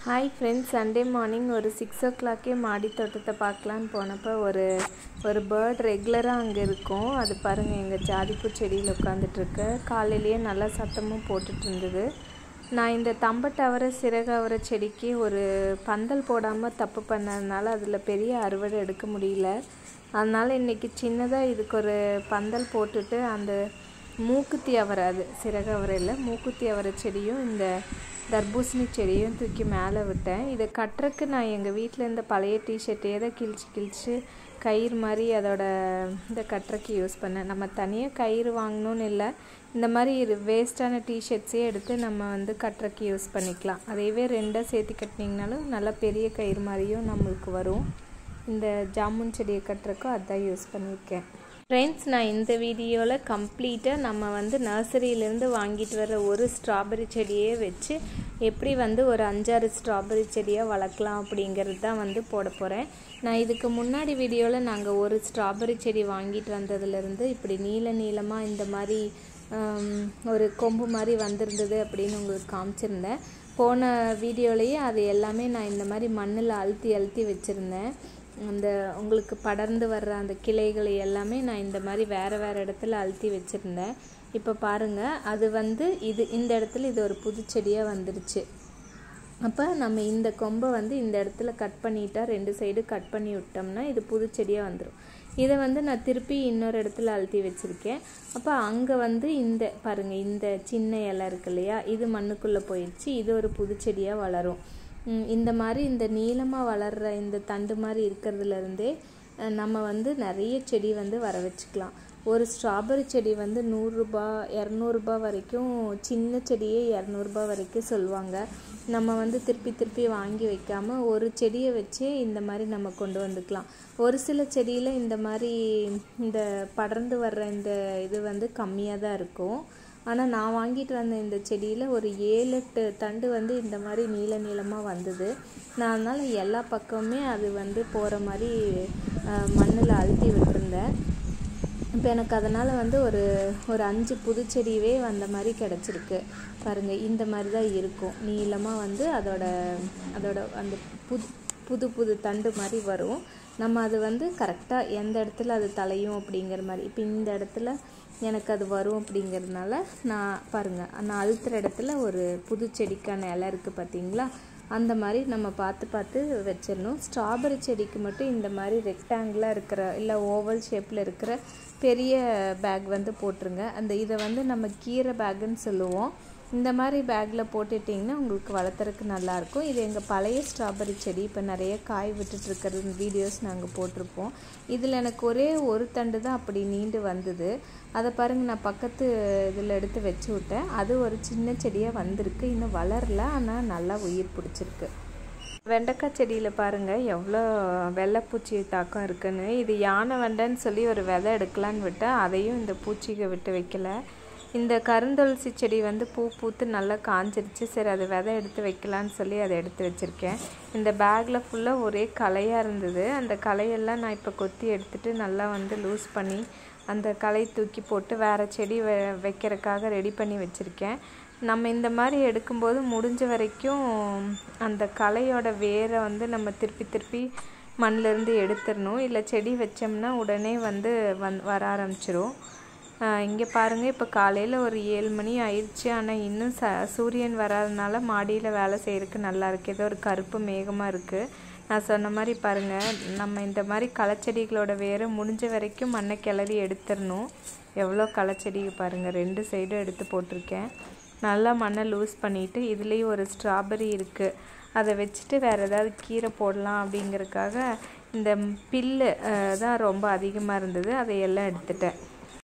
hi friends Sunday morning ஒரு six ஓ கிளாக்கே மாடி தோட்டத்தை பார்க்கலான்னு போனப்போ ஒரு ஒரு பேர்ட் ரெகுலராக அங்கே இருக்கும் அது பாருங்கள் எங்கள் ஜாதிப்பூ செடியில் உட்காந்துட்ருக்கு காலையிலேயே நல்லா சத்தமும் போட்டுட்டு இருந்தது நான் இந்த தம்பட்டவரை சிறகவரை செடிக்கு ஒரு பந்தல் போடாமல் தப்பு பண்ணதுனால அதில் பெரிய அறுவடை எடுக்க முடியல அதனால் இன்றைக்கி சின்னதாக இதுக்கு ஒரு பந்தல் போட்டுட்டு அந்த மூக்குத்தி அவரை அது சிறகவரை இல்லை மூக்குத்தி அவரை செடியும் இந்த தர்பூசணி செடியும் தூக்கி மேலே விட்டேன் இதை கட்டுறக்கு நான் எங்கள் வீட்டில் இருந்த பழைய டிஷர்ட்டே தான் கிழிச்சு கிழிச்சு கயிறு மாதிரி அதோட இந்த கட்டுறக்கு யூஸ் பண்ணேன் நம்ம தனியாக கயிறு வாங்கணும்னு இல்லை இந்த மாதிரி இது வேஸ்ட்டான டிஷர்ட்ஸே எடுத்து நம்ம வந்து கட்டுறக்கு யூஸ் பண்ணிக்கலாம் அதையவே ரெண்டாக சேர்த்து கட்டினீங்கனாலும் நல்லா பெரிய கயிறு மாதிரியும் நம்மளுக்கு வரும் இந்த ஜாமுன் செடியை கட்டுறக்கும் அதான் யூஸ் பண்ணியிருக்கேன் ஃப்ரெண்ட்ஸ் நான் இந்த வீடியோவில் கம்ப்ளீட்டாக நம்ம வந்து நர்சரியிலேருந்து வாங்கிட்டு வர ஒரு ஸ்ட்ராபெரி செடியே வச்சு எப்படி வந்து ஒரு அஞ்சாறு ஸ்ட்ராபெரி செடியாக வளர்க்கலாம் அப்படிங்கிறது தான் வந்து போட போகிறேன் நான் இதுக்கு முன்னாடி வீடியோவில் நாங்கள் ஒரு ஸ்ட்ராபெரி செடி வாங்கிட்டு வந்ததுலேருந்து இப்படி நீள நீளமாக இந்த மாதிரி ஒரு கொம்பு மாதிரி வந்திருந்தது அப்படின்னு உங்களுக்கு காமிச்சிருந்தேன் போன வீடியோலேயே அது எல்லாமே நான் இந்த மாதிரி மண்ணில் அழுத்தி அழுத்தி வச்சுருந்தேன் அந்த உங்களுக்கு படர்ந்து வர்ற அந்த கிளைகளை எல்லாமே நான் இந்த மாதிரி வேறு வேறு இடத்துல அழுத்தி வச்சுருந்தேன் இப்போ பாருங்கள் அது வந்து இது இந்த இடத்துல இது ஒரு புது செடியாக வந்துடுச்சு அப்போ நம்ம இந்த கொம்பை வந்து இந்த இடத்துல கட் பண்ணிட்டா ரெண்டு சைடு கட் பண்ணி விட்டோம்னா இது புது செடியாக வந்துடும் இதை வந்து நான் திருப்பி இன்னொரு இடத்துல அழுத்தி வச்சுருக்கேன் அப்போ அங்கே வந்து இந்த பாருங்கள் இந்த சின்ன இலை இருக்கு இல்லையா இது மண்ணுக்குள்ளே போயிடுச்சு இது ஒரு புது செடியாக வளரும் இந்த மாதிரி இந்த நீளமாக வளர்கிற இந்த தண்டு மாதிரி இருக்கிறதுலேருந்தே நம்ம வந்து நிறைய செடி வந்து வர வச்சுக்கலாம் ஒரு ஸ்ட்ராபெரி செடி வந்து நூறுரூபா இரநூறுபா வரைக்கும் சின்ன செடியே இரநூறுபா வரைக்கும் சொல்லுவாங்க நம்ம வந்து திருப்பி திருப்பி வாங்கி வைக்காமல் ஒரு செடியை வச்சே இந்த மாதிரி நம்ம கொண்டு வந்துக்கலாம் ஒரு சில செடியில் இந்த மாதிரி இந்த படர்ந்து வர்ற இந்த இது வந்து கம்மியாக தான் இருக்கும் ஆனால் நான் வாங்கிட்டு வந்த இந்த செடியில் ஒரு ஏழு எட்டு தண்டு வந்து இந்த மாதிரி நீள நீளமாக வந்தது நான் அதனால் எல்லா பக்கமுமே அது வந்து போகிற மாதிரி மண்ணில் அழுத்தி விட்டுருந்தேன் இப்போ எனக்கு அதனால் வந்து ஒரு ஒரு அஞ்சு புதுச்செடியவே வந்த மாதிரி கிடச்சிருக்கு பாருங்கள் இந்த மாதிரி தான் இருக்கும் நீளமாக வந்து அதோட அதோட அந்த புது புது புது தண்டு மாதிரி வரும் நம்ம அது வந்து கரெக்டாக எந்த இடத்துல அது தலையும் அப்படிங்கிற மாதிரி இப்போ இந்த இடத்துல எனக்கு அது வரும் அப்படிங்கிறதுனால நான் பாருங்கள் நான் அழுத்துற இடத்துல ஒரு புது செடிக்கான இலை இருக்குது பார்த்தீங்களா அந்த மாதிரி நம்ம பார்த்து பார்த்து வச்சிடணும் ஸ்ட்ராபெரி செடிக்கு மட்டும் இந்த மாதிரி ரெக்டாங்கிளாக இருக்கிற இல்லை ஓவல் ஷேப்பில் இருக்கிற பெரிய பேக் வந்து போட்டுருங்க அந்த இதை வந்து நம்ம கீரை பேக்குன்னு சொல்லுவோம் இந்த மாதிரி பேக்கில் போட்டுட்டிங்கன்னா உங்களுக்கு வளர்த்துறதுக்கு நல்லாயிருக்கும் இது எங்கள் பழைய ஸ்ட்ராபெரி செடி இப்போ நிறைய காய் விட்டுட்ருக்கிறது வீடியோஸ் நாங்கள் போட்டிருப்போம் இதில் எனக்கு ஒரே ஒரு தண்டு தான் அப்படி நீண்டு வந்தது அதை பாருங்கள் நான் பக்கத்து இதில் எடுத்து வச்சு விட்டேன் அது ஒரு சின்ன செடியாக வந்திருக்கு இன்னும் வளரல ஆனால் நல்லா உயிர் பிடிச்சிருக்கு வெண்டைக்காய் செடியில் பாருங்கள் எவ்வளோ வெள்ளைப்பூச்சி தாக்கம் இருக்குன்னு இது யானை வெண்டைன்னு சொல்லி ஒரு விதை எடுக்கலான்னு விட்டேன் அதையும் இந்த பூச்சிகை விட்டு வைக்கல இந்த கருந்தொளசி செடி வந்து பூ பூத்து நல்லா காஞ்சிருச்சு சரி அதை விதை எடுத்து வைக்கலான்னு சொல்லி அதை எடுத்து வச்சுருக்கேன் இந்த பேக்கில் ஃபுல்லாக ஒரே களையாக இருந்தது அந்த களையெல்லாம் நான் இப்போ கொத்தி எடுத்துகிட்டு நல்லா வந்து லூஸ் பண்ணி அந்த களை தூக்கி போட்டு வேறு செடி வெ வைக்கிறதுக்காக ரெடி பண்ணி வச்சுருக்கேன் நம்ம இந்த மாதிரி எடுக்கும்போது முடிஞ்ச வரைக்கும் அந்த களையோட வேரை வந்து நம்ம திருப்பி திருப்பி மண்ணிலேருந்து எடுத்துடணும் இல்லை செடி வச்சோம்னா உடனே வந்து வந் வர ஆரம்பிச்சிரும் இங்கே பாருங்கள் இப்போ காலையில் ஒரு ஏழு மணி ஆயிடுச்சு ஆனால் இன்னும் ச சூரியன் வராதனால மாடியில் வேலை செய்கிறதுக்கு நல்லா இருக்குது ஏதோ ஒரு கருப்பு மேகமாக இருக்குது நான் சொன்ன மாதிரி பாருங்கள் நம்ம இந்த மாதிரி களைச்செடிகளோட வேரை முடிஞ்ச வரைக்கும் மண்ணை கிளறி எடுத்துடணும் எவ்வளோ களைச்செடி பாருங்கள் ரெண்டு சைடும் எடுத்து போட்டிருக்கேன் நல்லா மண்ணை லூஸ் பண்ணிவிட்டு இதுலேயும் ஒரு ஸ்ட்ராபெரி இருக்குது அதை வச்சுட்டு வேறு ஏதாவது கீரை போடலாம் அப்படிங்கிறதுக்காக இந்த பில்லு தான் ரொம்ப அதிகமாக இருந்தது அதை எல்லாம் எடுத்துட்டேன்